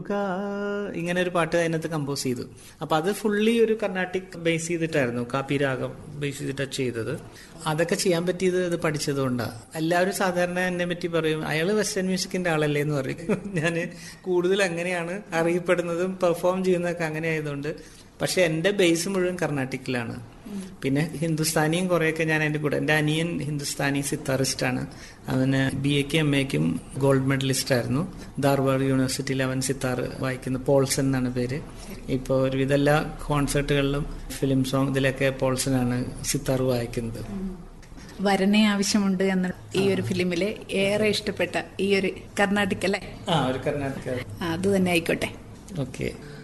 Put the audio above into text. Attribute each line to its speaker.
Speaker 1: ഇങ്ങനെ ഒരു പാട്ട് അതിനകത്ത് കമ്പോസ് ചെയ്തു അപ്പൊ അത് ഫുള്ളി ഒരു കർണാട്ടിക് ബേസ് ചെയ്തിട്ടായിരുന്നു കാപ്പി രാഗം ബേസ് ചെയ്തിട്ടാണ് ചെയ്തത് അതൊക്കെ ചെയ്യാൻ പറ്റിയത് ഇത് പഠിച്ചത് കൊണ്ടാണ് എല്ലാവരും സാധാരണ എന്നെ പറ്റി പറയും അയാള് വെസ്റ്റേൺ മ്യൂസിക്കിന്റെ ആളല്ലേ എന്ന് പറയും ഞാൻ കൂടുതൽ അങ്ങനെയാണ് അറിയപ്പെടുന്നതും പെർഫോം ചെയ്യുന്നതൊക്കെ അങ്ങനെ ആയതുകൊണ്ട് പക്ഷെ എന്റെ ബേസ് മുഴുവൻ കർണാട്ടിക്കിലാണ് പിന്നെ ഹിന്ദുസ്ഥാനിയും കുറെയൊക്കെ ഞാൻ എൻ്റെ കൂടെ എൻ്റെ അനിയൻ ഹിന്ദുസ്ഥാനി സിത്താറിസ്റ്റ് ആണ് അവന് ബി എക്കും എം എക്കും ഗോൾഡ് മെഡലിസ്റ്റ് ആയിരുന്നു ധാർവാഡ് യൂണിവേഴ്സിറ്റിയിൽ അവൻ സിത്താർ വായിക്കുന്നു പോൾസൺ എന്നാണ് പേര് ഇപ്പോൾ ഒരുവിധ എല്ലാ കോൺസേർട്ടുകളിലും ഫിലിം സോങ് ഇതിലൊക്കെ പോൾസനാണ് സിത്താർ വായിക്കുന്നത്
Speaker 2: വരനെ ആവശ്യമുണ്ട് എന്ന ഈ ഒരു ഫിലിമിലെ ഏറെ ഇഷ്ടപ്പെട്ട ഈ ഒരു കർണാട്ടിക് അല്ലേ
Speaker 1: ആ ഒരു കർണാടക
Speaker 2: ആ, അത് തന്നെ ആയിക്കോട്ടെ
Speaker 1: ഓക്കെ